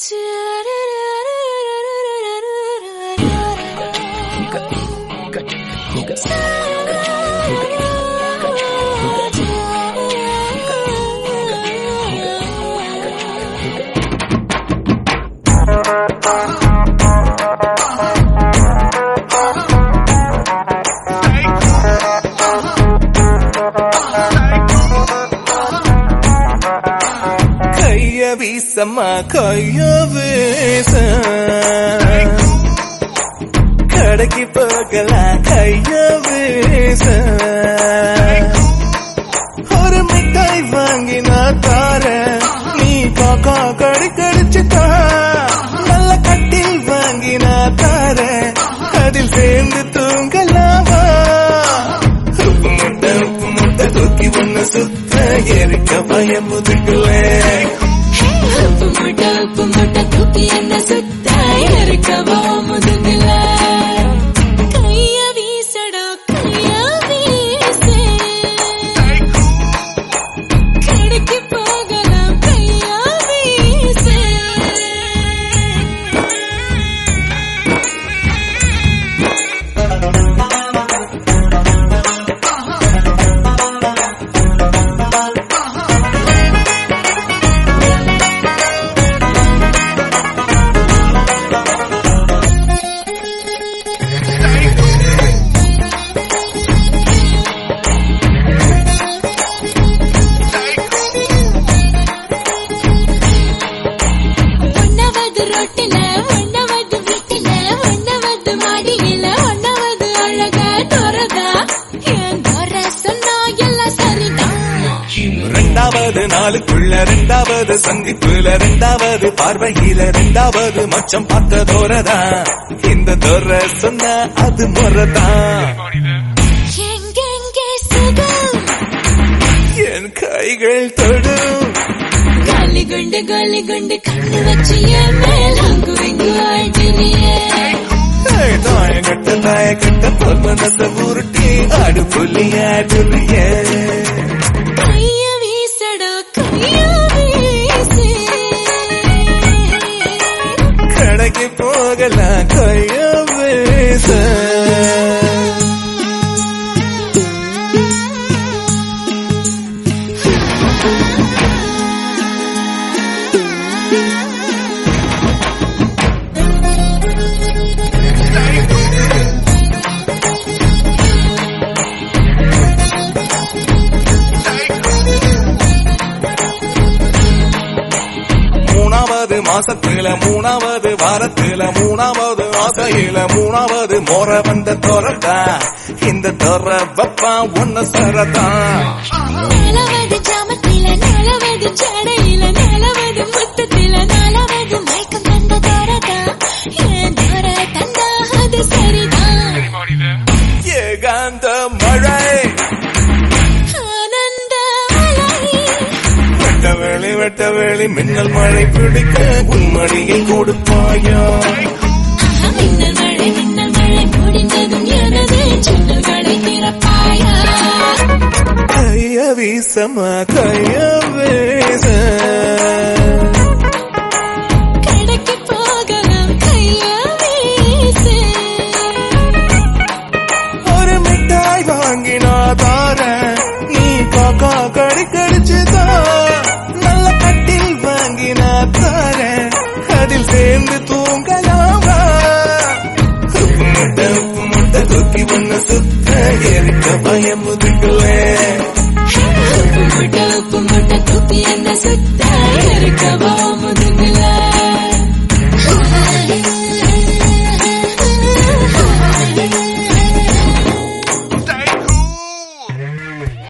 கைய வீசம்மா கைய வீச கடைக்கு போகலாம் கைய வீச ஒரு மிட்டாய் வாங்கி நான் தாரேன் நீ காக்கா கடி கடிச்சு தா நல்ல கட்டில் வாங்கி நான் தாரேன் அதில் சேர்ந்து தூங்கலாமா உப்பு முட்டை உப்பு முட்டை தூக்கி ஒண்ணு சுத்த எரிக்க பயம் முதுகுல உப்பு மூட்டை உப்பு மூட்டை தூக்கி என்ன சுத்த இருக்கவோ முதுகுல கைய வீசடா கைய வீசு கடைக்கு போகலாம் கைய வீசு ஒன்னவது ரொட்டில ஒன்னவது வீட்டில ஒன்னவது மாடியில ஒன்னவது அழகா துறதா என் துற சொன்னா எல்லாம் சரிதான் ரெண்டாவது நாளுக்குள்ள ரெண்டாவது சந்திப்புல ரெண்டாவது பார்வையில ரெண்டாவது மச்சம் பார்த்த தோரதான் இந்த தோர சொன்ன அது முறதான் எங்கெங்கே சுகம் என் கைகள் தொடும் காலி குண்டு காலி குண்டு கண்ணு வச்சு என் மேல் அங்கு இங்கு ஆழ்த்தினியே தாயக்கட்ட தாயக்கட்ட பொன்மனச உருட்டி ஆடு புள்ளியாடுறிய கைய வீசடா கைய வீசு கடைக்கு போகலாம் கைய வீச மூணாவது மாசத்துல மூணாவது வாரத்துல மூணாவது ஆசையில மூணாவது மோர வந்த தோரட்டா இந்த தோர வப்பா ஒன்ன சரதான் நிலவது ஜாமத்தில நிலவது ஜடையில நிலவது முத்தத்தில நிலவது மயக்கம் தந்த தோரதா என் தோர தந்தா அது சரிதான் ஏகாந்த மழை ஆனந்த அலை வெட்ட வேளி வெட்ட வேளி மின்னல் மழை பிடிக்க உன்மடியை கொடுப்பாயா மின்னல் மழை மின்னல் மழை முடிந்ததும் எனது ஜன்னல்களை திறப்பாயா கைய வீசமா கைய வீச கடைக்கு போகலாம் கைய வீசு ஒரு மிட்டாய் வாங்கி நான் தாரேன் நீ காக்கா கடி கடிச்சுதா நல்ல கட்டில் வாங்கி நான் தாரேன் அதில் சேர்ந்து தூங்கலாமா உப்பு முட்டை உப்பு முட்டை தூக்கி ஒண்ணு சுத்த எரிக்க பயம் முதுகுல உப்பு மூட்டை உப்பு மூட்டை தூக்கி என்ன சுத்த இருக்கவோ முது